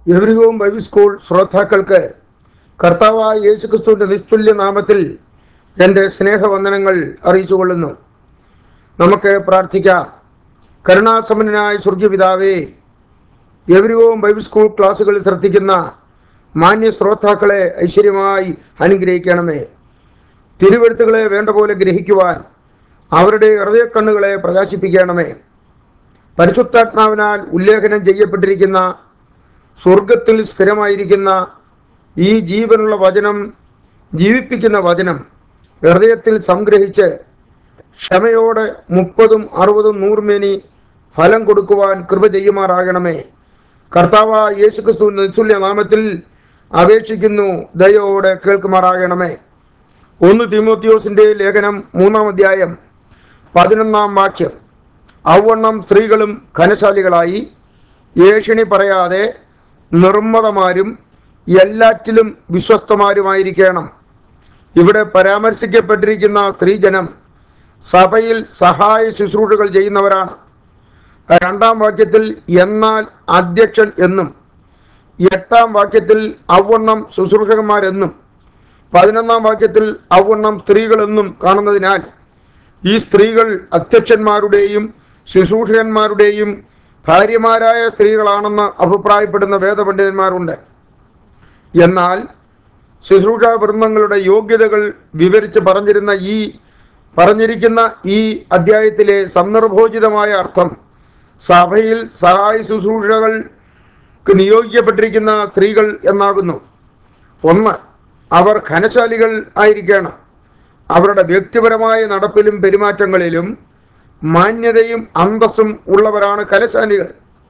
എവരികവും Bible school ശ്രോതാക്കൾക്ക് കർത്താവായ യേശുക്രിസ്തുവിൻ്റെ നിസ്തുല്യ നാമത്തിൽ എൻ്റെ സ്നേഹവന്ദനങ്ങൾ അറിയിച്ചു കൊള്ളുന്നു നമുക്ക് പ്രാർത്ഥിക്കാം കരുണാസമ്പന്നനായ സ്വർഗീയപിതാവേ എവരികവും ബൈബിൾ സ്കൂൾ ക്ലാസ്സുകളിൽ ശ്രദ്ധിക്കുന്ന മാന്യ ശ്രോതാക്കളെ ഐശ്വര്യമായി അനുഗ്രഹിക്കണമേ തിരുവെഴുത്തുകളെ വേണ്ട പോലെ ഗ്രഹിക്കുവാൻ അവരുടെ ഹൃദയക്കണ്ണുകളെ പ്രകാശിപ്പിക്കണമേ പരിശുദ്ധാത്മാവിനാൽ ഉല്ലേഖനം ചെയ്യപ്പെട്ടിരിക്കുന്ന സ്വർഗത്തിൽ സ്ഥിരമായിരിക്കുന്ന ഈ ജീവനുള്ള വചനം ജീവിപ്പിക്കുന്ന വചനം ഹൃദയത്തിൽ സംഗ്രഹിച്ച് ക്ഷമയോടെ മുപ്പതും അറുപതും നൂറുമേനി ഫലം കൊടുക്കുവാൻ കൃപ ചെയ്യുമാറാകണമേ കർത്താവ യേശുക്രിസ്തു നിത്തുല്യ നാമത്തിൽ അപേക്ഷിക്കുന്നു ദയോടെ കേൾക്കുമാറാകണമേ ഒന്ന് തിമോത്തിയോസിന്റെ ലേഖനം മൂന്നാം അധ്യായം പതിനൊന്നാം വാക്യം ഔവണ്ണം സ്ത്രീകളും ഘനശാലികളായി ഏഷണി പറയാതെ നിർമ്മതമാരും എല്ലാറ്റിലും വിശ്വസ്തമാരുമായിരിക്കണം ഇവിടെ പരാമർശിക്കപ്പെട്ടിരിക്കുന്ന സ്ത്രീജനം സഭയിൽ സഹായ ശുശ്രൂഷകൾ ചെയ്യുന്നവരാണ് രണ്ടാം വാക്യത്തിൽ എന്നാൽ അധ്യക്ഷൻ എന്നും എട്ടാം വാക്യത്തിൽ ഔവണ്ണം ശുശ്രൂഷകന്മാരെന്നും പതിനൊന്നാം വാക്യത്തിൽ ഔവണ്ണം സ്ത്രീകളെന്നും കാണുന്നതിനാൽ ഈ സ്ത്രീകൾ അധ്യക്ഷന്മാരുടെയും ശുശ്രൂഷകന്മാരുടെയും ഭാര്യമാരായ സ്ത്രീകളാണെന്ന് അഭിപ്രായപ്പെടുന്ന വേദപണ്ഡിതന്മാരുണ്ട് എന്നാൽ ശുശ്രൂഷ വൃന്ദങ്ങളുടെ യോഗ്യതകൾ വിവരിച്ച് പറഞ്ഞിരുന്ന ഈ പറഞ്ഞിരിക്കുന്ന ഈ അധ്യായത്തിലെ സന്ദർഭോചിതമായ അർത്ഥം സഭയിൽ സഹായ ശുശ്രൂഷകൾക്ക് നിയോഗിക്കപ്പെട്ടിരിക്കുന്ന സ്ത്രീകൾ എന്നാകുന്നു ഒന്ന് അവർ ഘനശാലികൾ ആയിരിക്കണം അവരുടെ വ്യക്തിപരമായ നടപ്പിലും പെരുമാറ്റങ്ങളിലും മാന്യതയും അന്തസ്സും ഉള്ളവരാണ് കലശാലികൾ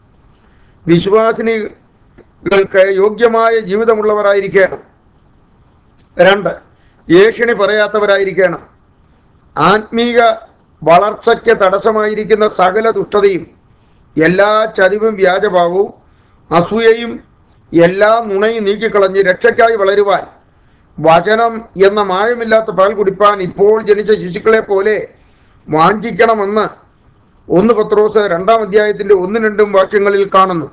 വിശ്വാസിനികൾക്ക് യോഗ്യമായ ജീവിതമുള്ളവരായിരിക്കണം രണ്ട് ഏഷണി പറയാത്തവരായിരിക്കണം ആത്മീക വളർച്ചയ്ക്ക് തടസ്സമായിരിക്കുന്ന സകല ദുഷ്ടതയും എല്ലാ ചതിവും വ്യാജഭാവവും അസൂയയും എല്ലാ നുണയും നീക്കിക്കളഞ്ഞ് രക്ഷയ്ക്കായി വളരുവാൻ വചനം എന്ന മായമില്ലാത്ത പാൽ കുടിപ്പാൻ ഇപ്പോൾ ജനിച്ച ശിശുക്കളെ പോലെ വാഞ്ചിക്കണമെന്ന് ഒന്ന് പത്രോസ് രണ്ടാം അധ്യായത്തിന്റെ ഒന്നും രണ്ടും വാക്യങ്ങളിൽ കാണുന്നു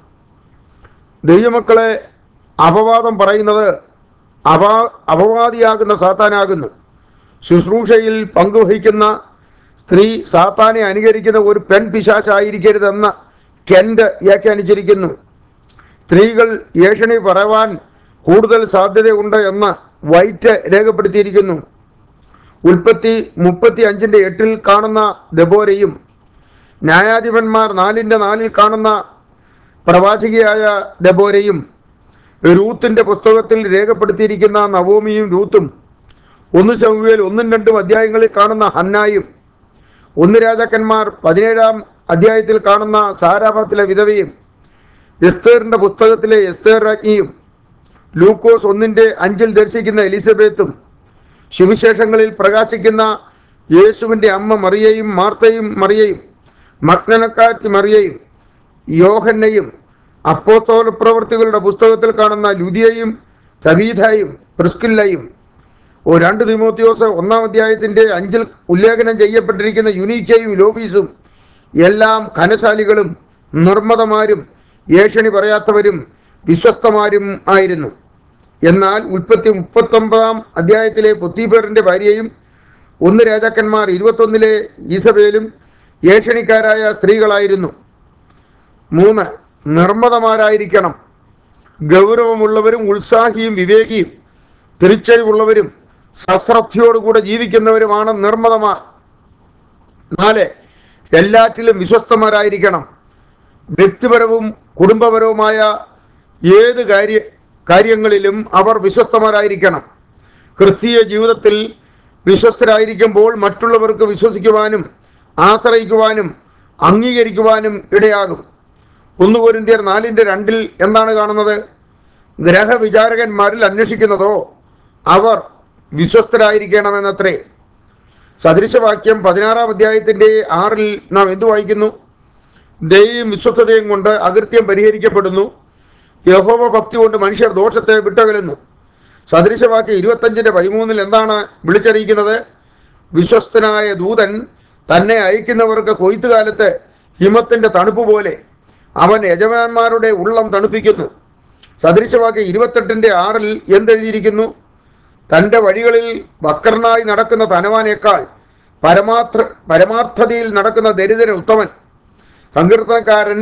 ദൈവമക്കളെ അപവാദം പറയുന്നത് അപാ അപവാദിയാകുന്ന സാത്താനാകുന്നു ശുശ്രൂഷയിൽ പങ്കുവഹിക്കുന്ന സ്ത്രീ സാത്താനെ അനുകരിക്കുന്ന ഒരു പെൺ പിശാചായിരിക്കരുതെന്ന് കെൻഡ് വ്യാഖ്യാനിച്ചിരിക്കുന്നു സ്ത്രീകൾ ഏഷണി പറവാൻ കൂടുതൽ സാധ്യതയുണ്ട് എന്ന് വൈറ്റ് രേഖപ്പെടുത്തിയിരിക്കുന്നു ഉൽപ്പത്തി മുപ്പത്തി അഞ്ചിൻ്റെ എട്ടിൽ കാണുന്ന ദബോരയും ന്യായാധിപന്മാർ നാലിൻ്റെ നാലിൽ കാണുന്ന പ്രവാചകിയായ ദബോരയും രൂത്തിൻ്റെ പുസ്തകത്തിൽ രേഖപ്പെടുത്തിയിരിക്കുന്ന നവോമിയും രൂത്തും ഒന്ന് ശമുവേൽ ഒന്നും രണ്ടും അധ്യായങ്ങളിൽ കാണുന്ന ഹന്നായും ഒന്ന് രാജാക്കന്മാർ പതിനേഴാം അധ്യായത്തിൽ കാണുന്ന സാരാഭാത്തിലെ വിധവയും എസ്തേറിൻ്റെ പുസ്തകത്തിലെ എസ്തേർ രാജ്ഞിയും ലൂക്കോസ് ഒന്നിൻ്റെ അഞ്ചിൽ ദർശിക്കുന്ന എലിസബത്തും ശിവശേഷങ്ങളിൽ പ്രകാശിക്കുന്ന യേശുവിൻ്റെ അമ്മ മറിയയും മാർത്തയും മറിയയും മഗ്നനക്കാരത്തി മറിയയും യോഹന്നയും അപ്പോസ്തോല പ്രവൃത്തികളുടെ പുസ്തകത്തിൽ കാണുന്ന ലുദിയയും തബീഥയും പ്രിസ്കില്ലയും ഓ രണ്ട് തിമോത്തിയോസ് ഒന്നാം അധ്യായത്തിൻ്റെ അഞ്ചിൽ ഉല്ലേഖനം ചെയ്യപ്പെട്ടിരിക്കുന്ന യുനീക്കയും ലോബീസും എല്ലാം ഘനശാലികളും നിർമ്മതമാരും ഏഷണി പറയാത്തവരും വിശ്വസ്തമാരും ആയിരുന്നു എന്നാൽ ഉൽപ്പത്തി മുപ്പത്തൊമ്പതാം അധ്യായത്തിലെ പൊത്തീഫറിൻ്റെ ഭാര്യയും ഒന്ന് രാജാക്കന്മാർ ഇരുപത്തൊന്നിലെ ഈസബേലും ഏഷണിക്കാരായ സ്ത്രീകളായിരുന്നു മൂന്ന് നിർമ്മതമാരായിരിക്കണം ഗൗരവമുള്ളവരും ഉത്സാഹിയും വിവേകിയും തിരിച്ചറിവുള്ളവരും സശ്രദ്ധയോടുകൂടെ ജീവിക്കുന്നവരുമാണ് നിർമ്മതമാർ നാല് എല്ലാറ്റിലും വിശ്വസ്തമാരായിരിക്കണം വ്യക്തിപരവും കുടുംബപരവുമായ ഏത് കാര്യ കാര്യങ്ങളിലും അവർ വിശ്വസ്തമാരായിരിക്കണം ക്രിസ്തീയ ജീവിതത്തിൽ വിശ്വസ്തരായിരിക്കുമ്പോൾ മറ്റുള്ളവർക്ക് വിശ്വസിക്കുവാനും ആശ്രയിക്കുവാനും അംഗീകരിക്കുവാനും ഇടയാകും ഒന്ന് കോരിന്ത്യർ നാലിൻ്റെ രണ്ടിൽ എന്താണ് കാണുന്നത് ഗ്രഹവിചാരകന്മാരിൽ അന്വേഷിക്കുന്നതോ അവർ വിശ്വസ്തരായിരിക്കണമെന്നത്രേ സദൃശവാക്യം പതിനാറാം അധ്യായത്തിൻ്റെ ആറിൽ നാം എന്തു വായിക്കുന്നു ദയയും വിശ്വസ്തതയും കൊണ്ട് അകൃത്യം പരിഹരിക്കപ്പെടുന്നു യഹോവ ഭക്തി കൊണ്ട് മനുഷ്യർ ദോഷത്തെ വിട്ടകലുന്നു സദൃശവാക്യം ഇരുപത്തഞ്ചിൻ്റെ പതിമൂന്നിൽ എന്താണ് വിളിച്ചറിയിക്കുന്നത് വിശ്വസ്തനായ ദൂതൻ തന്നെ അയക്കുന്നവർക്ക് കൊയ്ത്തുകാലത്ത് ഹിമത്തിൻ്റെ തണുപ്പ് പോലെ അവൻ യജമാന്മാരുടെ ഉള്ളം തണുപ്പിക്കുന്നു സദൃശവാക്യം ഇരുപത്തെട്ടിൻ്റെ ആറിൽ എന്തെഴുതിയിരിക്കുന്നു തൻ്റെ വഴികളിൽ വക്രനായി നടക്കുന്ന ധനവാനേക്കാൾ പരമാർത്ഥ പരമാർത്ഥതയിൽ നടക്കുന്ന ദരിദ്രൻ ഉത്തമൻ സങ്കീർത്തനക്കാരൻ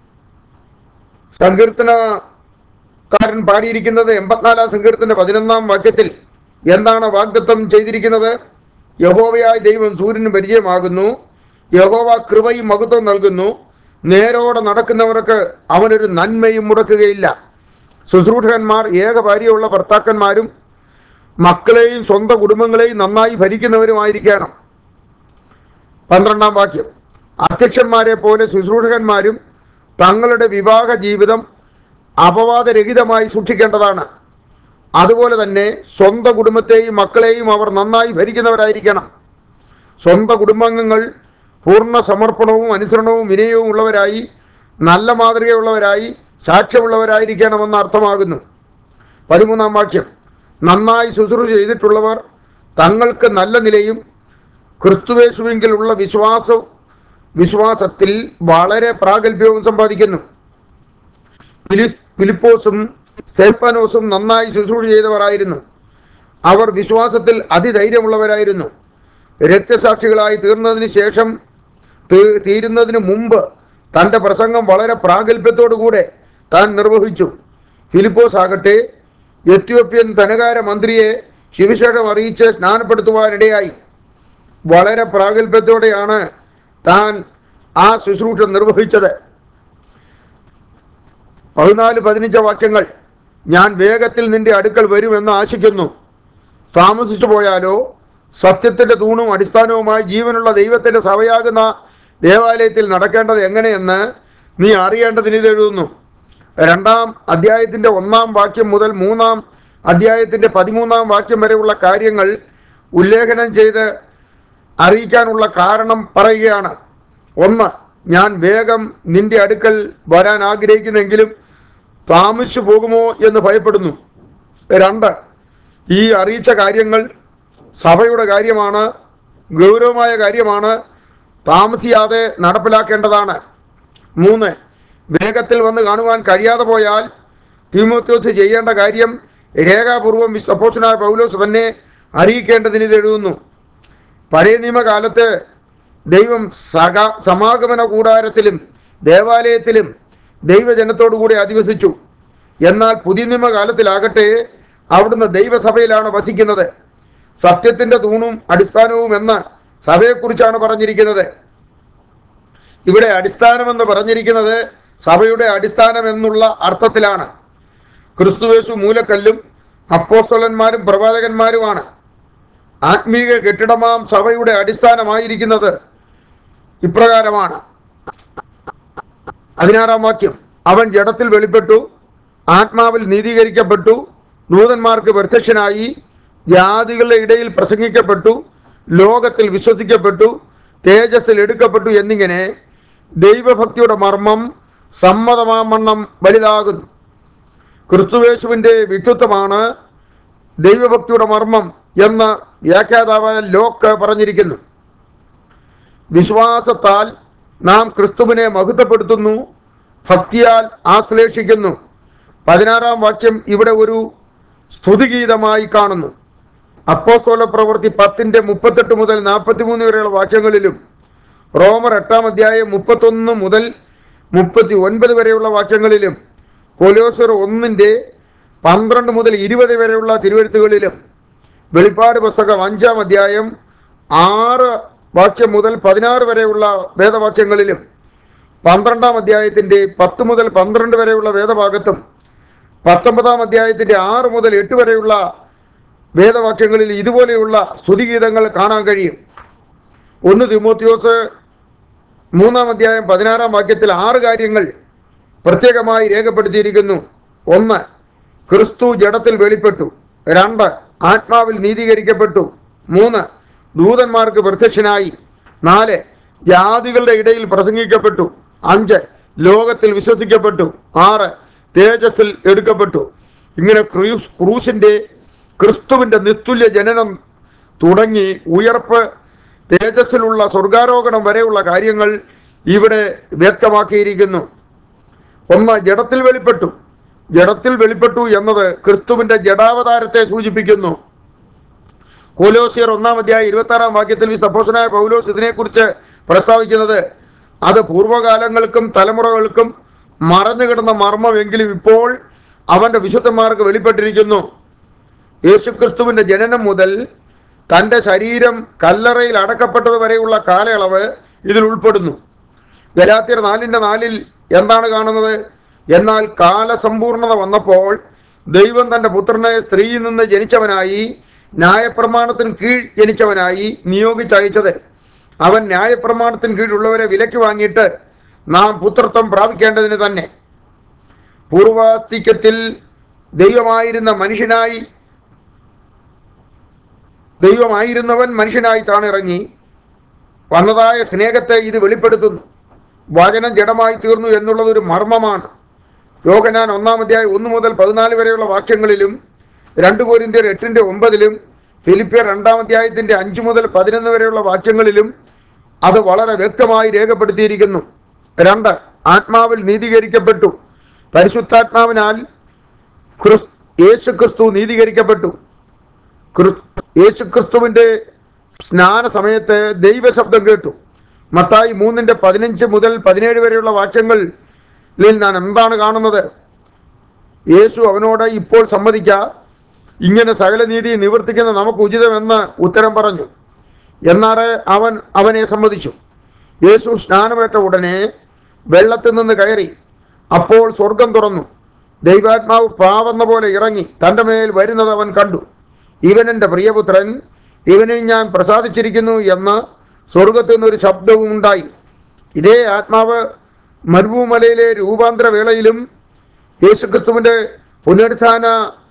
സങ്കീർത്തനക്കാരൻ പാടിയിരിക്കുന്നത് എൺപത്തിനാലാം സങ്കീർത്തന്റെ പതിനൊന്നാം വാക്യത്തിൽ എന്താണ് വാഗ്ദത്തം ചെയ്തിരിക്കുന്നത് യഹോവയായ ദൈവം സൂര്യന് പരിചയമാകുന്നു യഹോവ കൃപയും മഹത്വം നൽകുന്നു നേരോടെ നടക്കുന്നവർക്ക് അവനൊരു നന്മയും മുടക്കുകയില്ല ശുശ്രൂഷകന്മാർ ഏക ഭാര്യയുള്ള ഭർത്താക്കന്മാരും മക്കളെയും സ്വന്തം കുടുംബങ്ങളെയും നന്നായി ഭരിക്കുന്നവരുമായിരിക്കണം പന്ത്രണ്ടാം വാക്യം അധ്യക്ഷന്മാരെ പോലെ ശുശ്രൂഷകന്മാരും തങ്ങളുടെ വിവാഹ ജീവിതം അപവാദരഹിതമായി സൂക്ഷിക്കേണ്ടതാണ് അതുപോലെ തന്നെ സ്വന്തം കുടുംബത്തെയും മക്കളെയും അവർ നന്നായി ഭരിക്കുന്നവരായിരിക്കണം സ്വന്തം കുടുംബാംഗങ്ങൾ പൂർണ്ണ സമർപ്പണവും അനുസരണവും വിനയവും ഉള്ളവരായി നല്ല മാതൃകയുള്ളവരായി സാക്ഷ്യമുള്ളവരായിരിക്കണമെന്ന് അർത്ഥമാകുന്നു പതിമൂന്നാം വാക്യം നന്നായി ശുശ്രൂഷ ചെയ്തിട്ടുള്ളവർ തങ്ങൾക്ക് നല്ല നിലയും ക്രിസ്തുവേശുവിങ്കിലുള്ള വിശ്വാസവും വിശ്വാസത്തിൽ വളരെ പ്രാഗൽഭ്യവും സമ്പാദിക്കുന്നു ഫിലി- ഫിലിപ്പോസും സ്തേപ്പാനോസും നന്നായി ശുശ്രൂഷ ചെയ്തവരായിരുന്നു അവർ വിശ്വാസത്തിൽ അതിധൈര്യമുള്ളവരായിരുന്നു രക്തസാക്ഷികളായി തീർന്നതിന് ശേഷം തീ- തീരുന്നതിന് മുമ്പ് തൻ്റെ പ്രസംഗം വളരെ പ്രാഗൽഭ്യത്തോടുകൂടെ താൻ നിർവഹിച്ചു ഫിലിപ്പോസ് ആകട്ടെ എത്യോപ്യൻ ധനകാര മന്ത്രിയെ ശിവശേഷം അറിയിച്ച് സ്നാനപ്പെടുത്തുവാനിടയായി വളരെ പ്രാഗൽഭ്യത്തോടെയാണ് താൻ ആ ശുശ്രൂഷ നിർവഹിച്ചത് പതിനാല് പതിനഞ്ച് വാക്യങ്ങൾ ഞാൻ വേഗത്തിൽ നിന്റെ അടുക്കൽ വരുമെന്ന് ആശിക്കുന്നു താമസിച്ചു പോയാലോ സത്യത്തിന്റെ തൂണും അടിസ്ഥാനവുമായി ജീവനുള്ള ദൈവത്തിന്റെ സഭയാകുന്ന ദേവാലയത്തിൽ നടക്കേണ്ടത് എങ്ങനെയെന്ന് നീ അറിയേണ്ടതിന് ഇത് എഴുതുന്നു രണ്ടാം അധ്യായത്തിന്റെ ഒന്നാം വാക്യം മുതൽ മൂന്നാം അധ്യായത്തിന്റെ പതിമൂന്നാം വാക്യം വരെയുള്ള കാര്യങ്ങൾ ഉല്ലേഖനം ചെയ്ത് അറിയിക്കാനുള്ള കാരണം പറയുകയാണ് ഒന്ന് ഞാൻ വേഗം നിന്റെ അടുക്കൽ വരാൻ ആഗ്രഹിക്കുന്നെങ്കിലും താമസിച്ചു പോകുമോ എന്ന് ഭയപ്പെടുന്നു രണ്ട് ഈ അറിയിച്ച കാര്യങ്ങൾ സഭയുടെ കാര്യമാണ് ഗൗരവമായ കാര്യമാണ് താമസിയാതെ നടപ്പിലാക്കേണ്ടതാണ് മൂന്ന് വേഗത്തിൽ വന്ന് കാണുവാൻ കഴിയാതെ പോയാൽ തീമോത്യോസ് ചെയ്യേണ്ട കാര്യം രേഖാപൂർവം വിസ്തപ്പോഷനായ പൗലോസ് തന്നെ അറിയിക്കേണ്ടതിന് ഇത് എഴുതുന്നു പഴയ നിയമകാലത്ത് ദൈവം സക സമാഗമന കൂടാരത്തിലും ദേവാലയത്തിലും ദൈവജനത്തോടു കൂടി അധിവസിച്ചു എന്നാൽ പുതിയ നിയമകാലത്തിലാകട്ടെ അവിടുന്ന് ദൈവസഭയിലാണ് വസിക്കുന്നത് സത്യത്തിന്റെ തൂണും അടിസ്ഥാനവും എന്ന സഭയെക്കുറിച്ചാണ് പറഞ്ഞിരിക്കുന്നത് ഇവിടെ അടിസ്ഥാനമെന്ന് പറഞ്ഞിരിക്കുന്നത് സഭയുടെ അടിസ്ഥാനം എന്നുള്ള അർത്ഥത്തിലാണ് ക്രിസ്തുവേശു മൂലക്കല്ലും അപ്പോസ്തലന്മാരും പ്രവാചകന്മാരുമാണ് ആത്മീക കെട്ടിടമാം സഭയുടെ അടിസ്ഥാനമായിരിക്കുന്നത് ഇപ്രകാരമാണ് പതിനാറാം വാക്യം അവൻ ജഡത്തിൽ വെളിപ്പെട്ടു ആത്മാവിൽ നീതീകരിക്കപ്പെട്ടു ദൂതന്മാർക്ക് പ്രത്യക്ഷനായി ജാതികളുടെ ഇടയിൽ പ്രസംഗിക്കപ്പെട്ടു ലോകത്തിൽ വിശ്വസിക്കപ്പെട്ടു തേജസ്സിൽ എടുക്കപ്പെട്ടു എന്നിങ്ങനെ ദൈവഭക്തിയുടെ മർമ്മം സമ്മതമാമണ്ണം വലുതാകുന്നു ക്രിസ്തുവേശുവിൻ്റെ വ്യക്തിത്വമാണ് ദൈവഭക്തിയുടെ മർമ്മം എന്ന് വ്യാഖ്യാതാവായ ലോക്ക് പറഞ്ഞിരിക്കുന്നു വിശ്വാസത്താൽ നാം ക്രിസ്തുവിനെ മഹത്വപ്പെടുത്തുന്നു ഭക്തിയാൽ ആശ്ലേഷിക്കുന്നു പതിനാറാം വാക്യം ഇവിടെ ഒരു സ്തുതിഗീതമായി കാണുന്നു അപ്പോസ്തോല പ്രവൃത്തി പത്തിന്റെ മുപ്പത്തെട്ട് മുതൽ നാൽപ്പത്തിമൂന്ന് വരെയുള്ള വാക്യങ്ങളിലും റോമർ എട്ടാം അധ്യായം മുപ്പത്തൊന്ന് മുതൽ മുപ്പത്തി ഒൻപത് വരെയുള്ള വാക്യങ്ങളിലും കൊലോസർ ഒന്നിൻ്റെ പന്ത്രണ്ട് മുതൽ ഇരുപത് വരെയുള്ള തിരുവഴുത്തുകളിലും വെളിപ്പാട് പുസ്തകം അഞ്ചാം അധ്യായം ആറ് വാക്യം മുതൽ പതിനാറ് വരെയുള്ള വേദവാക്യങ്ങളിലും പന്ത്രണ്ടാം അധ്യായത്തിൻ്റെ പത്ത് മുതൽ പന്ത്രണ്ട് വരെയുള്ള വേദഭാഗത്തും പത്തൊമ്പതാം അധ്യായത്തിൻ്റെ ആറ് മുതൽ എട്ട് വരെയുള്ള വേദവാക്യങ്ങളിൽ ഇതുപോലെയുള്ള സ്തുതിഗീതങ്ങൾ കാണാൻ കഴിയും ഒന്ന് തിമോത്തിയോസ് മൂന്നാം അധ്യായം പതിനാറാം വാക്യത്തിൽ ആറ് കാര്യങ്ങൾ പ്രത്യേകമായി രേഖപ്പെടുത്തിയിരിക്കുന്നു ഒന്ന് ക്രിസ്തു ജഡത്തിൽ വെളിപ്പെട്ടു രണ്ട് ആത്മാവിൽ നീതീകരിക്കപ്പെട്ടു മൂന്ന് ദൂതന്മാർക്ക് പ്രത്യക്ഷനായി നാല് ജാതികളുടെ ഇടയിൽ പ്രസംഗിക്കപ്പെട്ടു അഞ്ച് ലോകത്തിൽ വിശ്വസിക്കപ്പെട്ടു ആറ് തേജസ്സിൽ എടുക്കപ്പെട്ടു ഇങ്ങനെ ക്രൂസ് ക്രൂസിന്റെ ക്രിസ്തുവിന്റെ നിസ്തുല്യ ജനനം തുടങ്ങി ഉയർപ്പ് തേജസ്സിലുള്ള സ്വർഗാരോഹണം വരെയുള്ള കാര്യങ്ങൾ ഇവിടെ വ്യക്തമാക്കിയിരിക്കുന്നു ഒന്ന് ജഡത്തിൽ വെളിപ്പെട്ടു ജഡത്തിൽ വെളിപ്പെട്ടു എന്നത് ക്രിസ്തുവിന്റെ ജഡാവതാരത്തെ സൂചിപ്പിക്കുന്നു കോലോസിയർ ഒന്നാം അധ്യായ ഇരുപത്തി ആറാം വാക്യത്തിൽ സപ്പോസനായ പൗലോസ് ഇതിനെക്കുറിച്ച് പ്രസ്താവിക്കുന്നത് അത് പൂർവ്വകാലങ്ങൾക്കും തലമുറകൾക്കും മറഞ്ഞു കിടന്ന മർമ്മമെങ്കിലും ഇപ്പോൾ അവന്റെ വിശുദ്ധന്മാർക്ക് വെളിപ്പെട്ടിരിക്കുന്നു യേശുക്രിസ്തുവിന്റെ ജനനം മുതൽ തന്റെ ശരീരം കല്ലറയിൽ അടക്കപ്പെട്ടത് വരെയുള്ള കാലയളവ് ഇതിൽ ഉൾപ്പെടുന്നു ഗലാത്യർ നാലിന്റെ നാലിൽ എന്താണ് കാണുന്നത് എന്നാൽ കാലസമ്പൂർണത വന്നപ്പോൾ ദൈവം തന്റെ പുത്രനെ സ്ത്രീയിൽ നിന്ന് ജനിച്ചവനായി ന്യായപ്രമാണത്തിന് കീഴ് ജനിച്ചവനായി നിയോഗിച്ചയച്ചത് അവൻ ന്യായപ്രമാണത്തിന് കീഴുള്ളവരെ വിലക്ക് വാങ്ങിയിട്ട് നാം പുത്രത്വം പ്രാപിക്കേണ്ടതിന് തന്നെ പൂർവാസ്തിക്യത്തിൽ ദൈവമായിരുന്ന മനുഷ്യനായി ദൈവമായിരുന്നവൻ മനുഷ്യനായി താണിറങ്ങി വന്നതായ സ്നേഹത്തെ ഇത് വെളിപ്പെടുത്തുന്നു വചനം ജഡമായി തീർന്നു എന്നുള്ളത് ഒരു മർമ്മമാണ് യോഗനാൻ ഒന്നാം അധ്യായം ഒന്ന് മുതൽ പതിനാല് വരെയുള്ള വാക്യങ്ങളിലും രണ്ട് കോരിന്ത്യർ എട്ടിന്റെ ഒമ്പതിലും ഫിലിപ്പിയർ രണ്ടാം അധ്യായത്തിന്റെ അഞ്ച് മുതൽ പതിനൊന്ന് വരെയുള്ള വാക്യങ്ങളിലും അത് വളരെ വ്യക്തമായി രേഖപ്പെടുത്തിയിരിക്കുന്നു രണ്ട് ആത്മാവിൽ നീതീകരിക്കപ്പെട്ടു പരിശുദ്ധാത്മാവിനാൽ ക്രിസ് യേശു ക്രിസ്തു നീതീകരിക്കപ്പെട്ടു ക്രിസ്- യേശുക്രിസ്തുവിന്റെ സ്നാന സമയത്ത് ദൈവശബ്ദം കേട്ടു മത്തായി മൂന്നിന്റെ പതിനഞ്ച് മുതൽ പതിനേഴ് വരെയുള്ള വാക്യങ്ങളിൽ ഞാൻ എന്താണ് കാണുന്നത് യേശു അവനോട് ഇപ്പോൾ സമ്മതിക്ക ഇങ്ങനെ സകല നീതി നിവർത്തിക്കുന്ന നമുക്ക് ഉചിതമെന്ന് ഉത്തരം പറഞ്ഞു എന്നാറെ അവൻ അവനെ സമ്മതിച്ചു യേശു സ്നാനമേറ്റ ഉടനെ വെള്ളത്തിൽ നിന്ന് കയറി അപ്പോൾ സ്വർഗം തുറന്നു ദൈവാത്മാവ് പാവെന്ന പോലെ ഇറങ്ങി തൻ്റെ മേൽ വരുന്നത് അവൻ കണ്ടു ഇവൻ എൻ്റെ പ്രിയപുത്രൻ ഇവനിൽ ഞാൻ പ്രസാദിച്ചിരിക്കുന്നു എന്ന് സ്വർഗത്തിൽ നിന്നൊരു ശബ്ദവും ഉണ്ടായി ഇതേ ആത്മാവ് മരുഭൂമലയിലെ രൂപാന്തര വേളയിലും യേശുക്രിസ്തുവിൻ്റെ പുനരുത്ഥാന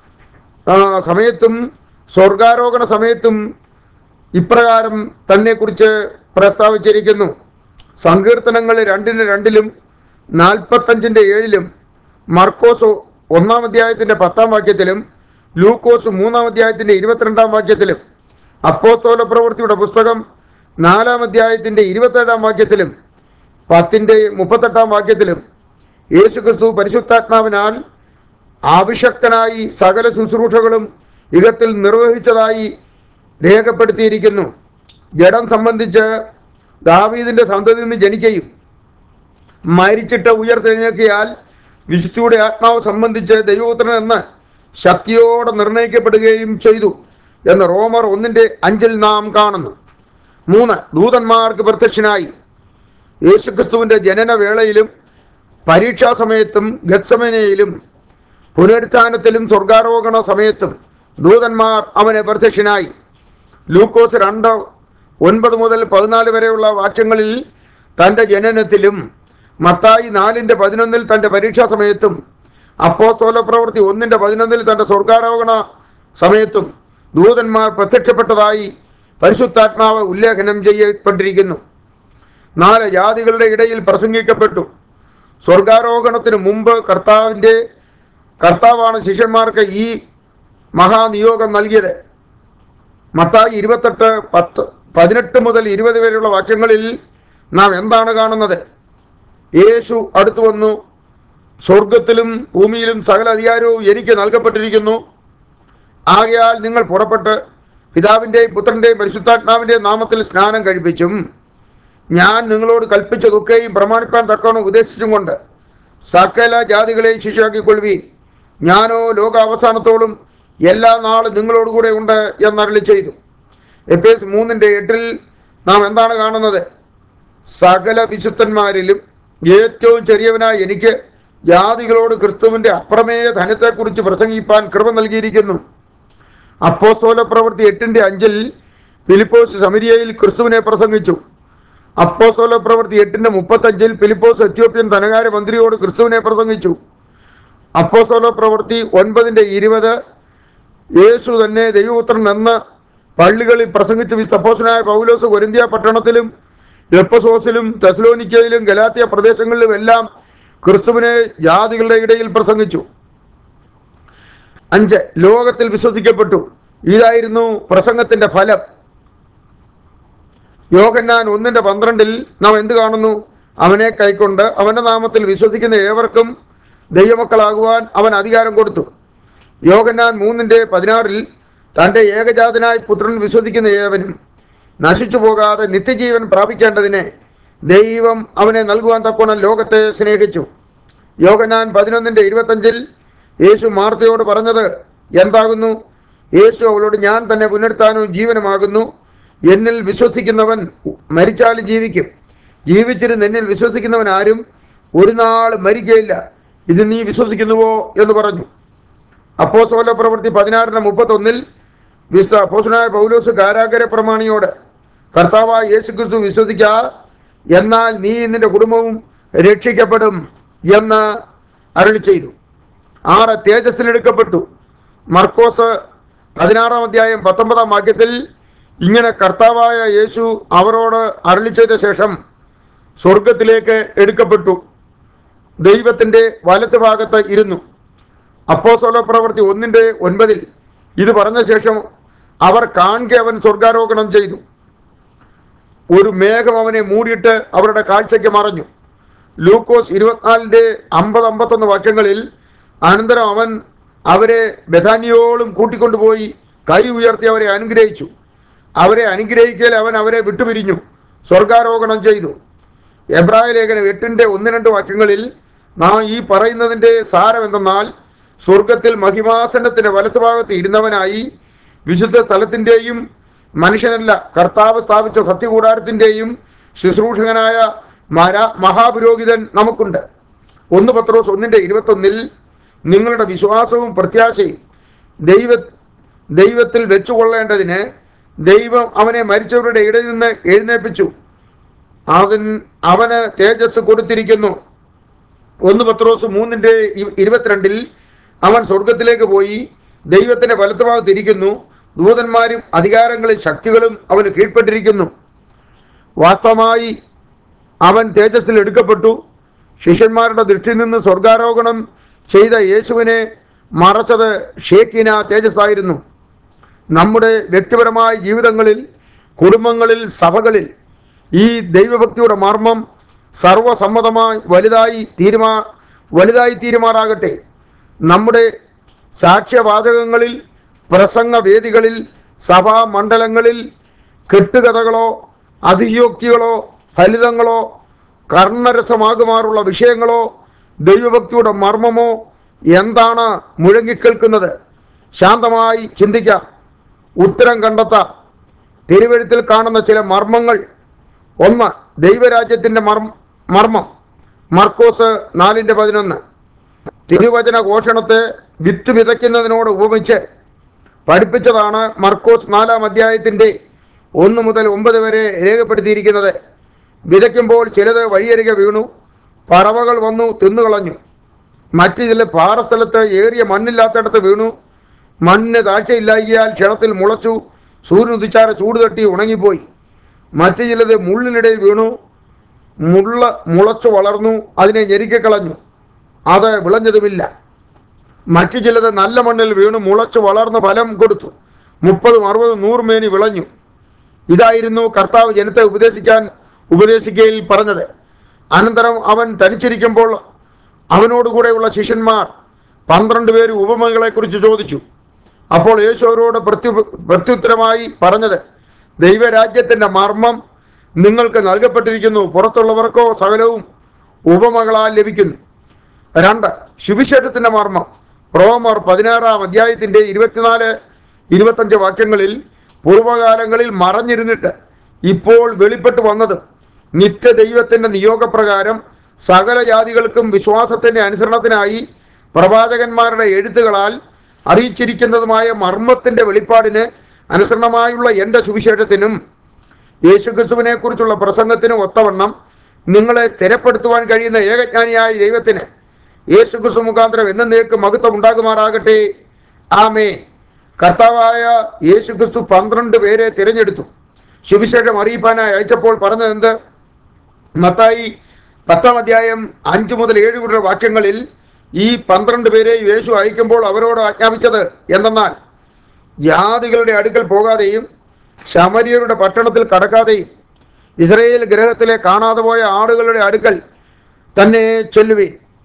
ആ, സമയത്തും സ്വർഗാരോഹണ സമയത്തും ഇപ്രകാരം തന്നെക്കുറിച്ച് പ്രസ്താവിച്ചിരിക്കുന്നു സങ്കീർത്തനങ്ങൾ രണ്ടിന് രണ്ടിലും നാൽപ്പത്തഞ്ചിൻ്റെ ഏഴിലും മർക്കോസ് ഒന്നാം അധ്യായത്തിൻ്റെ പത്താം വാക്യത്തിലും ലൂക്കോസ് മൂന്നാം അധ്യായത്തിൻ്റെ ഇരുപത്തിരണ്ടാം വാക്യത്തിലും അപ്പോസ്തോല പ്രവൃത്തിയുടെ പുസ്തകം നാലാം അധ്യായത്തിൻ്റെ ഇരുപത്തേഴാം വാക്യത്തിലും പത്തിൻ്റെ മുപ്പത്തെട്ടാം വാക്യത്തിലും യേശുക്രിസ്തു പരിശുദ്ധാത്മാവിനാൽ ആഭിഷക്തനായി സകല ശുശ്രൂഷകളും യുഗത്തിൽ നിർവഹിച്ചതായി രേഖപ്പെടുത്തിയിരിക്കുന്നു ജഡം സംബന്ധിച്ച് ദാവീദിന്റെ സന്തതിയിൽ നിന്ന് ജനിക്കുകയും മരിച്ചിട്ട് ഉയർത്തെഴുന്നേൽക്കിയാൽ വിശുദ്ധിയുടെ ആത്മാവ് സംബന്ധിച്ച് ദൈവപുത്രൻ എന്ന് ശക്തിയോടെ നിർണയിക്കപ്പെടുകയും ചെയ്തു എന്ന് റോമർ ഒന്നിന്റെ അഞ്ചിൽ നാം കാണുന്നു മൂന്ന് ദൂതന്മാർക്ക് പ്രത്യക്ഷനായി യേശുക്രിസ്തുവിന്റെ ജനനവേളയിലും പരീക്ഷാ സമയത്തും ഗത്സമനയിലും പുനരുത്ഥാനത്തിലും സ്വർഗാരോഹണ സമയത്തും ദൂതന്മാർ അവന് പ്രത്യക്ഷനായി ലൂക്കോസ് രണ്ട് ഒൻപത് മുതൽ പതിനാല് വരെയുള്ള വാക്യങ്ങളിൽ തൻ്റെ ജനനത്തിലും മത്തായി നാലിൻ്റെ പതിനൊന്നിൽ തൻ്റെ പരീക്ഷാ സമയത്തും അപ്പോസ്തോല പ്രവൃത്തി ഒന്നിൻ്റെ പതിനൊന്നിൽ തൻ്റെ സ്വർഗാരോഹണ സമയത്തും ദൂതന്മാർ പ്രത്യക്ഷപ്പെട്ടതായി പരിശുദ്ധാത്മാവ് ഉല്ലേഖനം ചെയ്യപ്പെട്ടിരിക്കുന്നു നാല് ജാതികളുടെ ഇടയിൽ പ്രസംഗിക്കപ്പെട്ടു സ്വർഗാരോഹണത്തിന് മുമ്പ് കർത്താവിൻ്റെ കർത്താവാണ് ശിഷ്യന്മാർക്ക് ഈ മഹാനിയോഗം നൽകിയത് മത്തായി ഇരുപത്തെട്ട് പത്ത് പതിനെട്ട് മുതൽ ഇരുപത് വരെയുള്ള വാക്യങ്ങളിൽ നാം എന്താണ് കാണുന്നത് യേശു അടുത്തു വന്നു സ്വർഗത്തിലും ഭൂമിയിലും സകല അധികാരവും എനിക്ക് നൽകപ്പെട്ടിരിക്കുന്നു ആകയാൽ നിങ്ങൾ പുറപ്പെട്ട് പിതാവിൻ്റെയും പുത്രൻ്റെയും പരിശുദ്ധാത്മാവിൻ്റെയും നാമത്തിൽ സ്നാനം കഴിപ്പിച്ചും ഞാൻ നിങ്ങളോട് കൽപ്പിച്ചതൊക്കെയും പ്രമാണിപ്പാൻ തക്കവണ്ണം ഉപദേശിച്ചും കൊണ്ട് സകല ജാതികളെയും ശിശുവാക്കിക്കൊള്ളുവീൻ ഞാനോ ലോകാവസാനത്തോളം എല്ലാ നാളും നിങ്ങളോടുകൂടെ ഉണ്ട് എന്നരളി ചെയ്തു എഫ് എസ് മൂന്നിൻ്റെ എട്ടിൽ നാം എന്താണ് കാണുന്നത് സകല വിശുദ്ധന്മാരിലും ഏറ്റവും ചെറിയവനായ എനിക്ക് ജാതികളോട് ക്രിസ്തുവിന്റെ അപ്രമേയ ധനത്തെക്കുറിച്ച് പ്രസംഗിപ്പാൻ കൃപ നൽകിയിരിക്കുന്നു അപ്പോസ്തോല പ്രവൃത്തി എട്ടിന്റെ അഞ്ചിൽ ഫിലിപ്പോസ് സമരിയയിൽ ക്രിസ്തുവിനെ പ്രസംഗിച്ചു അപ്പോസ്തോല പ്രവൃത്തി എട്ടിന്റെ മുപ്പത്തഞ്ചിൽ ഫിലിപ്പോസ് എത്യോപ്യൻ ധനകാര്യ മന്ത്രിയോട് ക്രിസ്തുവിനെ പ്രസംഗിച്ചു അപ്പോസ്തോല പ്രവൃത്തി ഒൻപതിന്റെ ഇരുപത് യേശു തന്നെ ദൈവപുത്രൻ എന്ന് പള്ളികളിൽ പ്രസംഗിച്ച വിസ്തപ്പോസനായ പൗലോസ് കൊരിന്ത്യ പട്ടണത്തിലും എപ്പസോസിലും തെസലോനിക്കയിലും ഗലാത്തിയ പ്രദേശങ്ങളിലും എല്ലാം ക്രിസ്തുവിനെ ജാതികളുടെ ഇടയിൽ പ്രസംഗിച്ചു അഞ്ച് ലോകത്തിൽ വിശ്വസിക്കപ്പെട്ടു ഇതായിരുന്നു പ്രസംഗത്തിന്റെ ഫലം യോഹന്നാൻ ഒന്നിന്റെ പന്ത്രണ്ടിൽ നാം എന്ത് കാണുന്നു അവനെ കൈക്കൊണ്ട് അവന്റെ നാമത്തിൽ വിശ്വസിക്കുന്ന ഏവർക്കും ദൈവമക്കളാകുവാൻ അവൻ അധികാരം കൊടുത്തു യോഗന്നാൻ മൂന്നിൻ്റെ പതിനാറിൽ തൻ്റെ ഏകജാതനായ പുത്രൻ വിശ്വസിക്കുന്ന ഏവനും നശിച്ചു പോകാതെ നിത്യജീവൻ പ്രാപിക്കേണ്ടതിന് ദൈവം അവനെ നൽകുവാൻ തക്കോണം ലോകത്തെ സ്നേഹിച്ചു യോഗനാൻ പതിനൊന്നിൻ്റെ ഇരുപത്തഞ്ചിൽ യേശു മാർത്തയോട് പറഞ്ഞത് എന്താകുന്നു യേശു അവളോട് ഞാൻ തന്നെ പുനരുത്ഥാനവും ജീവനുമാകുന്നു എന്നിൽ വിശ്വസിക്കുന്നവൻ മരിച്ചാലും ജീവിക്കും ജീവിച്ചിരുന്ന് എന്നിൽ വിശ്വസിക്കുന്നവൻ ആരും ഒരു നാൾ മരിക്കയില്ല ഇത് നീ വിശ്വസിക്കുന്നുവോ എന്ന് പറഞ്ഞു അപ്പോസ്തല പ്രവൃത്തി പതിനാറിന് മുപ്പത്തൊന്നിൽ വിശുദ്ധ അപ്പോസ്തലനായ പൗലോസ് കാരാഗര പ്രമാണിയോട് കർത്താവായ യേശു ക്രിസ്തു വിശ്വസിക്ക എന്നാൽ നീ നിന്റെ കുടുംബവും രക്ഷിക്കപ്പെടും എന്ന് അരുളി ചെയ്തു ആറ് തേജസ്സിലെടുക്കപ്പെട്ടു മർക്കോസ് പതിനാറാം അധ്യായം പത്തൊമ്പതാം വാക്യത്തിൽ ഇങ്ങനെ കർത്താവായ യേശു അവരോട് അരുളി ചെയ്ത ശേഷം സ്വർഗത്തിലേക്ക് എടുക്കപ്പെട്ടു ദൈവത്തിൻ്റെ വലത്ത് ഭാഗത്ത് ഇരുന്നു അപ്പോസ്തല പ്രവൃത്തി ഒന്നിൻ്റെ ഒൻപതിൽ ഇത് പറഞ്ഞ ശേഷം അവർ കാണുക അവൻ സ്വർഗാരോഹണം ചെയ്തു ഒരു മേഘം അവനെ മൂടിയിട്ട് അവരുടെ കാഴ്ചയ്ക്ക് മറഞ്ഞു ലൂക്കോസ് ഇരുപത്തിനാലിൻ്റെ അമ്പത് അമ്പത്തൊന്ന് വാക്യങ്ങളിൽ അനന്തരം അവൻ അവരെ ബഥാനിയോളം കൂട്ടിക്കൊണ്ടുപോയി കൈ ഉയർത്തി അവരെ അനുഗ്രഹിച്ചു അവരെ അനുഗ്രഹിക്കൽ അവൻ അവരെ വിട്ടുപിരിഞ്ഞു സ്വർഗാരോഹണം ചെയ്തു എബ്രായ ലേഖനം എട്ടിൻ്റെ ഒന്ന് രണ്ട് വാക്യങ്ങളിൽ നാം ഈ പറയുന്നതിൻ്റെ സാരം എന്തെന്നാൽ സ്വർഗത്തിൽ മഹിമാസനത്തിന്റെ വലത്തുഭാഗത്ത് ഇരുന്നവനായി വിശുദ്ധ സ്ഥലത്തിൻ്റെയും മനുഷ്യനല്ല കർത്താവ് സ്ഥാപിച്ച സത്യകൂടാരത്തിൻ്റെയും ശുശ്രൂഷകനായ മര മഹാപുരോഹിതൻ നമുക്കുണ്ട് ഒന്ന് പത്രോസ് ഒന്നിൻ്റെ ഇരുപത്തൊന്നിൽ നിങ്ങളുടെ വിശ്വാസവും പ്രത്യാശയും ദൈവ ദൈവത്തിൽ വെച്ചുകൊള്ളേണ്ടതിന് ദൈവം അവനെ മരിച്ചവരുടെ ഇടയിൽ നിന്ന് എഴുന്നേൽപ്പിച്ചു അവൻ അവന് തേജസ് കൊടുത്തിരിക്കുന്നു ഒന്ന് പത്രോസ് മൂന്നിൻ്റെ ഇ- ഇരുപത്തിരണ്ടിൽ അവൻ സ്വർഗത്തിലേക്ക് പോയി ദൈവത്തിന്റെ വലത്തുഭാഗത്ത് ഇരിക്കുന്നു ദൂതന്മാരും അധികാരങ്ങളും ശക്തികളും അവന് കീഴ്പ്പെട്ടിരിക്കുന്നു വാസ്തവമായി അവൻ തേജസ്സിൽ എടുക്കപ്പെട്ടു ശിഷ്യന്മാരുടെ ദൃഷ്ടിയിൽ നിന്ന് സ്വർഗാരോഹണം ചെയ്ത യേശുവിനെ മറച്ചത് ഷേക്കിന തേജസ്സായിരുന്നു നമ്മുടെ വ്യക്തിപരമായ ജീവിതങ്ങളിൽ കുടുംബങ്ങളിൽ സഭകളിൽ ഈ ദൈവഭക്തിയുടെ മർമ്മം സർവസമ്മതമായി വലുതായി തീരുമാ വലുതായി തീരുമാറാകട്ടെ നമ്മുടെ സാക്ഷ്യവാചകങ്ങളിൽ പ്രസംഗവേദികളിൽ സഭാ മണ്ഡലങ്ങളിൽ കെട്ടുകഥകളോ അതിശയോക്തികളോ ഫലിതങ്ങളോ കർണരസമാകുമാറുള്ള വിഷയങ്ങളോ ദൈവഭക്തിയുടെ മർമ്മമോ എന്താണ് മുഴങ്ങിക്കേൾക്കുന്നത് ശാന്തമായി ചിന്തിക്കാം ഉത്തരം കണ്ടെത്താം തിരുവഴുത്തിൽ കാണുന്ന ചില മർമ്മങ്ങൾ ഒന്ന് ദൈവരാജ്യത്തിൻ്റെ മർമ്മ മർമ്മം മർക്കോസ് നാലിൻ്റെ പതിനൊന്ന് തിരുവചന ഘോഷണത്തെ വിത്ത് വിതയ്ക്കുന്നതിനോട് ഉപമിച്ച് പഠിപ്പിച്ചതാണ് മർക്കോസ് നാലാം അധ്യായത്തിൻ്റെ ഒന്ന് മുതൽ ഒമ്പത് വരെ രേഖപ്പെടുത്തിയിരിക്കുന്നത് വിതയ്ക്കുമ്പോൾ ചിലത് വഴിയരികെ വീണു പറവകൾ വന്നു തിന്നുകളഞ്ഞു മറ്റു ചില പാറസ്ഥലത്ത് ഏറിയ മണ്ണില്ലാത്തയിടത്ത് വീണു മണ്ണിന് താഴ്ചയില്ലായികയാൽ ക്ഷണത്തിൽ മുളച്ചു സൂര്യൻ ഉദിച്ചാറ് ചൂട് തട്ടി ഉണങ്ങിപ്പോയി മറ്റു ചിലത് മുള്ളിനിടയിൽ വീണു മുള്ള മുളച്ചു വളർന്നു അതിനെ ഞെരുക്കിക്കളഞ്ഞു അത് വിളഞ്ഞതുമില്ല മറ്റു ചിലത് നല്ല മണ്ണിൽ വീണു മുളച്ചു വളർന്ന് ഫലം കൊടുത്തു മുപ്പതും അറുപതും നൂറ് മേനി വിളഞ്ഞു ഇതായിരുന്നു കർത്താവ് ജനത്തെ ഉപദേശിക്കാൻ ഉപദേശിക്കയിൽ പറഞ്ഞത് അനന്തരം അവൻ തനിച്ചിരിക്കുമ്പോൾ അവനോടുകൂടെയുള്ള ശിഷ്യന്മാർ പന്ത്രണ്ട് പേര് ഉപമകളെക്കുറിച്ച് ചോദിച്ചു അപ്പോൾ യേശു അവരോട് പ്രത്യു പ്രത്യുത്തരമായി പറഞ്ഞത് ദൈവരാജ്യത്തിൻ്റെ മർമ്മം നിങ്ങൾക്ക് നൽകപ്പെട്ടിരിക്കുന്നു പുറത്തുള്ളവർക്കോ സകലവും ഉപമകളാൽ ലഭിക്കുന്നു രണ്ട് സുവിശേഷത്തിൻ്റെ മർമ്മം റോമർ പതിനാറാം അധ്യായത്തിൻ്റെ ഇരുപത്തിനാല് ഇരുപത്തഞ്ച് വാക്യങ്ങളിൽ പൂർവ്വകാലങ്ങളിൽ മറഞ്ഞിരുന്നിട്ട് ഇപ്പോൾ വെളിപ്പെട്ട് വന്നത് നിത്യദൈവത്തിൻ്റെ നിയോഗപ്രകാരം സകല ജാതികൾക്കും വിശ്വാസത്തിൻ്റെ അനുസരണത്തിനായി പ്രവാചകന്മാരുടെ എഴുത്തുകളാൽ അറിയിച്ചിരിക്കുന്നതുമായ മർമ്മത്തിൻ്റെ വെളിപ്പാടിന് അനുസരണമായുള്ള എൻ്റെ സുവിശേഷത്തിനും യേശുക്രിസ്തുവിനെ കുറിച്ചുള്ള പ്രസംഗത്തിനും ഒത്തവണ്ണം നിങ്ങളെ സ്ഥിരപ്പെടുത്തുവാൻ കഴിയുന്ന ഏകജ്ഞാനിയായ ദൈവത്തിന് യേശുക്രിസ്തു മുഖാന്തരം എന്നേക്ക് മഹത്വം ഉണ്ടാകുമാറാകട്ടെ ആമേ കർത്താവായ യേശുക്രിസ്തു പന്ത്രണ്ട് പേരെ തിരഞ്ഞെടുത്തു സുവിശേഷം അറിയിപ്പാനായി അയച്ചപ്പോൾ പറഞ്ഞത് എന്ത് മത്തായി പത്താം അധ്യായം അഞ്ച് മുതൽ ഏഴ് കൂടെ വാക്യങ്ങളിൽ ഈ പന്ത്രണ്ട് പേരെ യേശു അയക്കുമ്പോൾ അവരോട് ആജ്ഞാപിച്ചത് എന്തെന്നാൽ ജാതികളുടെ അടുക്കൽ പോകാതെയും ശമരിയരുടെ പട്ടണത്തിൽ കടക്കാതെയും ഇസ്രയേൽ ഗ്രഹത്തിലെ കാണാതെ പോയ ആടുകളുടെ അടുക്കൽ തന്നെ ചൊല്ലുവീൻ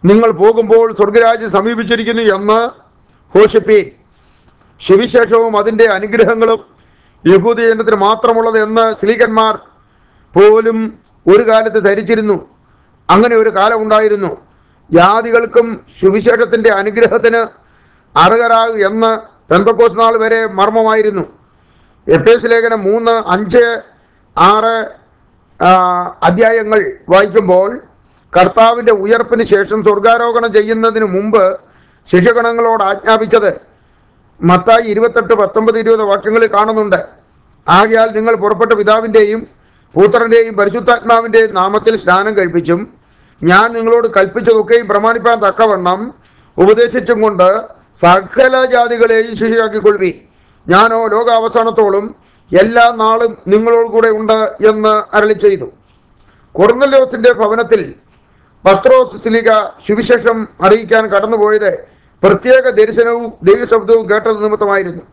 നിങ്ങൾ പോകുമ്പോൾ സ്വർഗരാജ്യം സമീപിച്ചിരിക്കുന്നു എന്ന് ഘോഷിപ്പീൻ സുവിശേഷവും അതിൻ്റെ അനുഗ്രഹങ്ങളും യഹൂദജനത്തിന് മാത്രമുള്ളത് എന്ന് സ്ലീകന്മാർ പോലും ഒരു കാലത്ത് ധരിച്ചിരുന്നു അങ്ങനെ ഒരു കാലം ഉണ്ടായിരുന്നു ജാതികൾക്കും സുവിശേഷത്തിൻ്റെ അനുഗ്രഹത്തിന് അർഹരാകും എന്ന് പെന്തക്കോസ് നാൾ വരെ മർമ്മമായിരുന്നു എപ്പേസ് ലേഖനം മൂന്ന് അഞ്ച് ആറ് ആ, അധ്യായങ്ങൾ വായിക്കുമ്പോൾ കർത്താവിൻ്റെ ഉയർപ്പിന് ശേഷം സ്വർഗാരോഹണം ചെയ്യുന്നതിന് മുമ്പ് ശിശുഗണങ്ങളോട് ആജ്ഞാപിച്ചത് മത്തായി ഇരുപത്തെട്ട് പത്തൊമ്പത് ഇരുപത് വാക്യങ്ങളിൽ കാണുന്നുണ്ട് ആകയാൽ നിങ്ങൾ പുറപ്പെട്ട പിതാവിൻ്റെയും പുത്രൻ്റെയും പരിശുദ്ധാത്മാവിൻ്റെയും നാമത്തിൽ സ്നാനം കഴിപ്പിച്ചും ഞാൻ നിങ്ങളോട് കൽപ്പിച്ചതൊക്കെയും പ്രമാണിപ്പാൻ തക്കവണ്ണം ഉപദേശിച്ചും കൊണ്ട് സകല ജാതികളെയും ശിശുവാക്കിക്കൊള്ളുവി ഞാനോ ലോകാവസാനത്തോളം എല്ലാ നാളും നിങ്ങളോട് കൂടെ ഉണ്ട് എന്ന് അരളി ചെയ്തു കൊർന്നല്യോസിന്റെ ഭവനത്തിൽ പത്രോസ് സ്ലിക സുവിശേഷം അറിയിക്കാൻ കടന്നുപോയത് പ്രത്യേക ദർശനവും ദൈവശബ്ദവും കേട്ടത് നിമിത്തമായിരുന്നു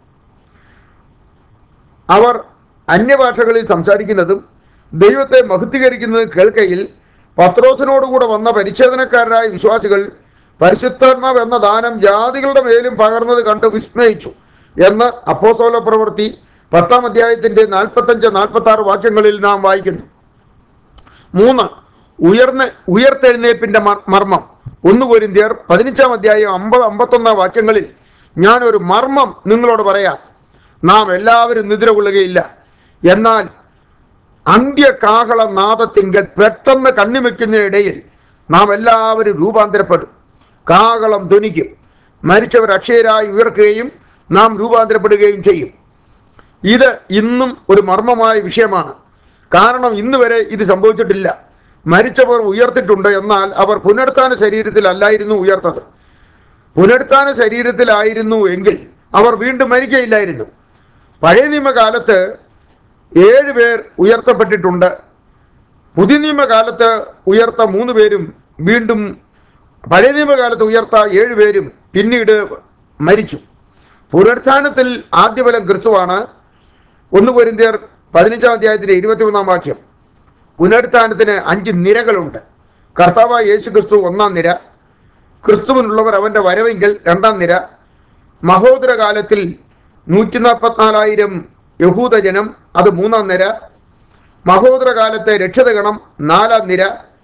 അവർ അന്യഭാഷകളിൽ സംസാരിക്കുന്നതും ദൈവത്തെ മഹത്വീകരിക്കുന്നതും കേൾക്കയിൽ പത്രോസിനോടുകൂടെ വന്ന പരിച്ഛേദനക്കാരായ വിശ്വാസികൾ പരിശുദ്ധാത്മാവ് എന്ന ദാനം ജാതികളുടെ മേലും പകർന്നത് കണ്ട് വിസ്മയിച്ചു എന്ന് അപ്പോസോല പ്രവൃത്തി പത്താം അധ്യായത്തിന്റെ നാൽപ്പത്തഞ്ച് നാൽപ്പത്തി ആറ് വാക്യങ്ങളിൽ നാം വായിക്കുന്നു മൂന്ന് ഉയർന്ന ഉയർത്തെഴുന്നേൽപ്പിന്റെ മർ- മർമ്മം ഒന്ന് കൊരിന്ത്യർ പതിനഞ്ചാം അധ്യായം അമ്പത് അമ്പത്തൊന്നാം വാക്യങ്ങളിൽ ഞാൻ ഒരു മർമ്മം നിങ്ങളോട് പറയാം നാം എല്ലാവരും നിദ്ര കൊള്ളുകയില്ല എന്നാൽ അന്ത്യകാഹള നാദത്തിങ്കൽ പെട്ടെന്ന് കണ്ണിമയ്ക്കുന്ന ഇടയിൽ നാം എല്ലാവരും രൂപാന്തരപ്പെടും കാഹളം ധ്വനിക്കും മരിച്ചവർ അക്ഷയരായി ഉയർക്കുകയും നാം രൂപാന്തരപ്പെടുകയും ചെയ്യും ഇത് ഇന്നും ഒരു മർമ്മമായ വിഷയമാണ് കാരണം ഇന്ന് വരെ ഇത് സംഭവിച്ചിട്ടില്ല മരിച്ചവർ ഉയർത്തിട്ടുണ്ട് എന്നാൽ അവർ പുനരുത്ഥാന ശരീരത്തിലല്ലായിരുന്നു ഉയർത്തത് പുനരുത്ഥാന ശരീരത്തിലായിരുന്നു എങ്കിൽ അവർ വീണ്ടും മരിക്കയില്ലായിരുന്നു പഴയ നിയമകാലത്ത് ഏഴ് പേർ ഉയർത്തപ്പെട്ടിട്ടുണ്ട് പുതിയ നിയമകാലത്ത് ഉയർത്ത മൂന്ന് പേരും വീണ്ടും പഴയ നിയമകാലത്ത് ഉയർത്ത ഏഴ് പേരും പിന്നീട് മരിച്ചു പുനരുത്ഥാനത്തിൽ ആദ്യഫലം ക്രിസ്തുവാണ് ഒന്ന് പൊരിന്തിയർ പതിനഞ്ചാം അധ്യായത്തിലെ ഇരുപത്തിമൂന്നാം വാക്യം പുനരുത്ഥാനത്തിന് അഞ്ച് നിരകളുണ്ട് കർത്താവായ യേശു ക്രിസ്തു ഒന്നാം നിര ക്രിസ്തുവിനുള്ളവർ അവൻ്റെ വരവെങ്കിൽ രണ്ടാം നിര മഹോദര കാലത്തിൽ നൂറ്റി നാൽപ്പത്തിനാലായിരം യഹൂദജനം അത് മൂന്നാം നിര മഹോദര കാലത്തെ രക്ഷിതഗണം നാലാം നിര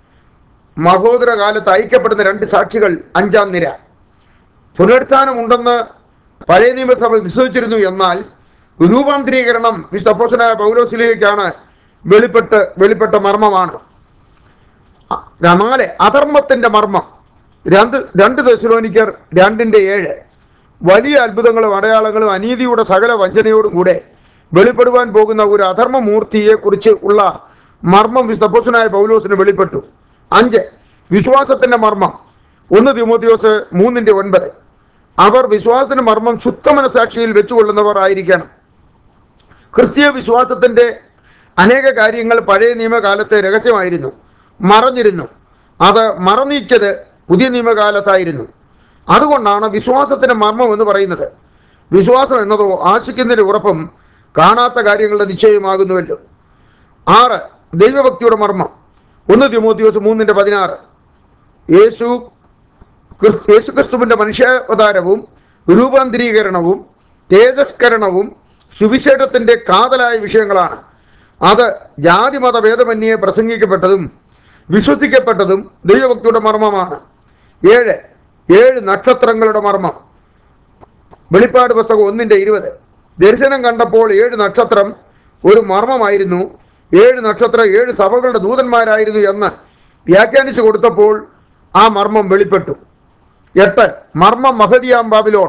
മഹോദര കാലത്ത് ഐക്യപ്പെടുന്ന രണ്ട് സാക്ഷികൾ അഞ്ചാം നിര പുനരുത്ഥാനമുണ്ടെന്ന് പഴയ നിയമസഭ വിശ്വസിച്ചിരുന്നു എന്നാൽ രൂപാന്തരീകരണം വിശുദ്ധപ്പോഷനായ പൗലോസിലേക്കാണ് വെളിപ്പെട്ട് വെളിപ്പെട്ട മർമ്മമാണ് അ- നാല് അധർമ്മത്തിന്റെ മർമ്മം രണ്ട് രണ്ട് ദശലോനിക്കർ രണ്ടിന്റെ ഏഴ് വലിയ അത്ഭുതങ്ങളും അടയാളങ്ങളും അനീതിയുടെ സകല വഞ്ചനയോടും കൂടെ വെളിപ്പെടുവാൻ പോകുന്ന ഒരു അധർമ്മ മൂർത്തിയെ കുറിച്ച് ഉള്ള മർമ്മം വിസ്തപ്പോസനായ പൗലോസിന് വെളിപ്പെട്ടു അഞ്ച് വിശ്വാസത്തിന്റെ മർമ്മം ഒന്ന് തിമോത്തിയോസ് മൂന്നിന്റെ ഒൻപത് അവർ വിശ്വാസത്തിന്റെ മർമ്മം ശുദ്ധ മനസാക്ഷിയിൽ വെച്ചുകൊള്ളുന്നവർ ആയിരിക്കണം ക്രിസ്തീയ വിശ്വാസത്തിന്റെ അനേക കാര്യങ്ങൾ പഴയ നിയമകാലത്തെ രഹസ്യമായിരുന്നു മറഞ്ഞിരുന്നു അത് മറനീക്കിയത് പുതിയ നിയമകാലത്തായിരുന്നു അതുകൊണ്ടാണ് വിശ്വാസത്തിന്റെ മർമ്മം എന്ന് പറയുന്നത് വിശ്വാസം എന്നതോ ആശിക്കുന്നതിന്റെ ഉറപ്പും കാണാത്ത കാര്യങ്ങളുടെ നിശ്ചയമാകുന്നുവല്ലോ ആറ് ദൈവഭക്തിയുടെ മർമ്മം ഒന്ന് തിമോത്തിയോസ് മൂന്നിന്റെ പതിനാറ് യേശു ക്രിസ്- യേശുക്രിസ്തുവിന്റെ മനുഷ്യാവതാരവും രൂപാന്തരീകരണവും തേജസ്കരണവും സുവിശേഷത്തിന്റെ കാതലായ വിഷയങ്ങളാണ് അത് ജാതിമത ഭേദമന്യേ പ്രസംഗിക്കപ്പെട്ടതും വിശ്വസിക്കപ്പെട്ടതും ദൈവഭക്തിയുടെ മർമ്മമാണ് ഏഴ് ഏഴ് നക്ഷത്രങ്ങളുടെ മർമ്മം വെളിപ്പാട് പുസ്തകം ഒന്നിന്റെ ഇരുപത് ദർശനം കണ്ടപ്പോൾ ഏഴ് നക്ഷത്രം ഒരു മർമ്മമായിരുന്നു ഏഴ് നക്ഷത്രം ഏഴ് സഭകളുടെ ദൂതന്മാരായിരുന്നു എന്ന് വ്യാഖ്യാനിച്ചു കൊടുത്തപ്പോൾ ആ മർമ്മം വെളിപ്പെട്ടു എട്ട് മർമ്മം മഹദിയാം ബാബിലോൺ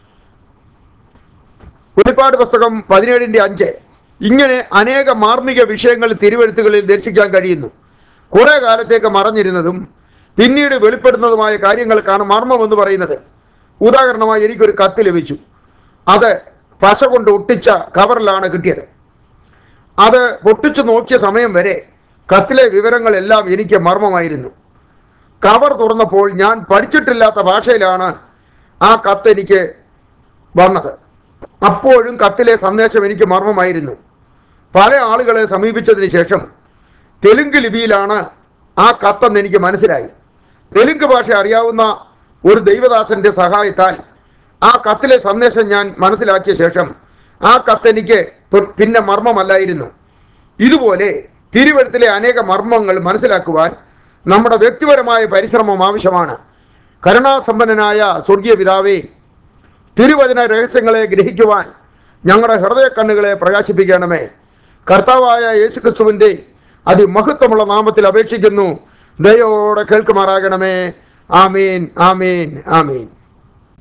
വെളിപ്പാട് പുസ്തകം പതിനേഴിന്റെ അഞ്ച് ഇങ്ങനെ അനേക മാർമിക വിഷയങ്ങൾ തിരുവെഴുത്തുകളിൽ ദർശിക്കാൻ കഴിയുന്നു കുറെ കാലത്തേക്ക് മറഞ്ഞിരുന്നതും പിന്നീട് വെളിപ്പെടുന്നതുമായ കാര്യങ്ങൾക്കാണ് മർമ്മം എന്ന് പറയുന്നത് ഉദാഹരണമായി എനിക്കൊരു കത്ത് ലഭിച്ചു അത് പശ കൊണ്ട് ഒട്ടിച്ച കവറിലാണ് കിട്ടിയത് അത് പൊട്ടിച്ചു നോക്കിയ സമയം വരെ കത്തിലെ വിവരങ്ങളെല്ലാം എനിക്ക് മർമ്മമായിരുന്നു കവർ തുറന്നപ്പോൾ ഞാൻ പഠിച്ചിട്ടില്ലാത്ത ഭാഷയിലാണ് ആ കത്ത് എനിക്ക് വന്നത് അപ്പോഴും കത്തിലെ സന്ദേശം എനിക്ക് മർമ്മമായിരുന്നു പല ആളുകളെ സമീപിച്ചതിന് ശേഷം തെലുങ്ക് ലിപിയിലാണ് ആ കത്തെന്ന് എനിക്ക് മനസ്സിലായി തെലുങ്ക് ഭാഷ അറിയാവുന്ന ഒരു ദൈവദാസന്റെ സഹായത്താൽ ആ കത്തിലെ സന്ദേശം ഞാൻ മനസ്സിലാക്കിയ ശേഷം ആ കത്തെനിക്ക് പി- പിന്നെ മർമ്മമല്ലായിരുന്നു ഇതുപോലെ തിരുവഴുത്തിലെ അനേക മർമ്മങ്ങൾ മനസ്സിലാക്കുവാൻ നമ്മുടെ വ്യക്തിപരമായ പരിശ്രമം ആവശ്യമാണ് കരുണാസമ്പന്നനായ സ്വർഗീയ പിതാവേ തിരുവചന രഹസ്യങ്ങളെ ഗ്രഹിക്കുവാൻ ഞങ്ങളുടെ ഹൃദയ കണ്ണുകളെ പ്രകാശിപ്പിക്കണമേ കർത്താവായ യേശുക്രിസ്തുവിൻ്റെ അതിമഹത്വമുള്ള നാമത്തിൽ അപേക്ഷിക്കുന്നു ദയോടെ കേൾക്കുമാറാകണമേ ആമീൻ ആമീൻ ആമീൻ